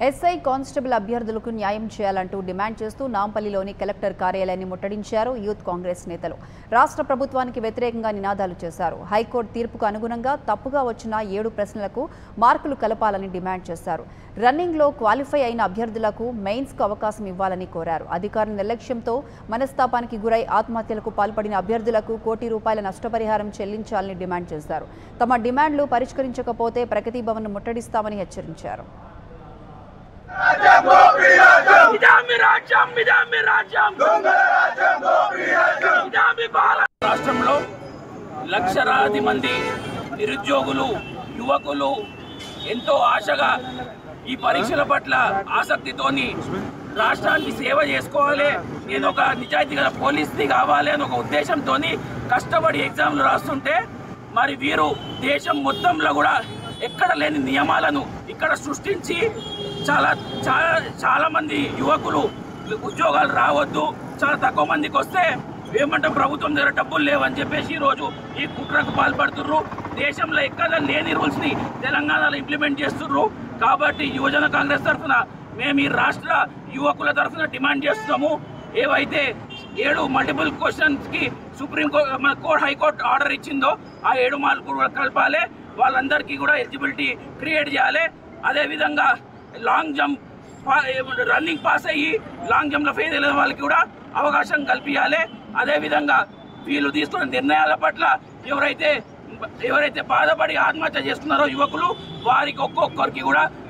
SI constable అభ్యర్థులకు న్యాయం చేయాలంటూ డిమాండ్ చేస్తూ నాంపల్లిలోని కలెక్టర్ కార్యాలయాన్ని ముట్టడించారు యూత్ కాంగ్రెస్ నేతలు రాష్ట్ర ప్రభుత్వానికి వ్యతిరేకంగా నినాదాలు చేశారు హైకోర్టు తీర్పుకు అనుగుణంగా తప్పుగా వచ్చిన ఏడు ప్రశ్నలకు మార్కులు కలపాలని డిమాండ్ చేశారు రన్నింగ్లో క్వాలిఫై అయిన అభ్యర్థులకు మెయిన్స్కు అవకాశం ఇవ్వాలని కోరారు అధికారుల నిర్లక్ష్యంతో మనస్తాపానికి గురై ఆత్మహత్యలకు పాల్పడిన అభ్యర్థులకు కోటి రూపాయల నష్టపరిహారం చెల్లించాలని డిమాండ్ చేశారు తమ డిమాండ్లు పరిష్కరించకపోతే ప్రగతి భవన్ ముట్టడిస్తామని హెచ్చరించారు ఇదామి రాజ్యం ఇదామి రాజ్యం ఇదామి భారత రాష్ట్రంలో లక్షలాది మంది నిరుద్యోగులు యువకులు ఎంతో ఆశగా ఈ పరీక్షల పట్ల ఆసక్తితోని రాష్ట్రానికి సేవ చేసుకోవాలి నేను ఒక నిజాయితీ గల పోలీస్ని కావాలి అని ఒక ఉద్దేశంతో కష్టపడి ఎగ్జామ్లు రాస్తుంటే మరి వీరు దేశం మొత్తంలో కూడా ఎక్కడ లేని నియమాలను ఇక్కడ సృష్టించి చాలా చాలా చాలా మంది యువకులు ఉద్యోగాలు రావద్దు చాలా తక్కువ మందికి వస్తే ఏమంటాం ప్రభుత్వం దగ్గర డబ్బులు లేవని చెప్పేసి ఈరోజు ఈ కుట్రకు పాల్పడుతుర్రు దేశంలో ఎక్కడ లేని రూల్స్ ని తెలంగాణలో ఇంప్లిమెంట్ చేస్తుర్రు కాబట్టి యువజన కాంగ్రెస్ తరఫున మేము ఈ రాష్ట్ర యువకుల తరఫున డిమాండ్ చేస్తున్నాము ఏవైతే ఏడు మల్టిపుల్ క్వశ్చన్స్ కి సుప్రీం కోర్ట్ హైకోర్టు ఆర్డర్ ఇచ్చిందో ఆ ఏడు మార్కులు కూడా కలపాలి వాళ్ళందరికీ కూడా ఎలిజిబిలిటీ క్రియేట్ చేయాలి అదే విధంగా లాంగ్ జంప్ రన్నింగ్ పాస్ అయ్యి లాంగ్ జంప్ లో ఫెయిల్ అయిన వాళ్ళకి కూడా అవకాశం కల్పించాలి అదే విధంగా వీళ్ళు తీసుకున్న నిర్ణయాల పట్ల ఎవరైతే ఎవరైతే బాధపడి ఆత్మహత్య చేస్తున్నారో యువకులు వారికి ఒక్కొక్కరికి కూడా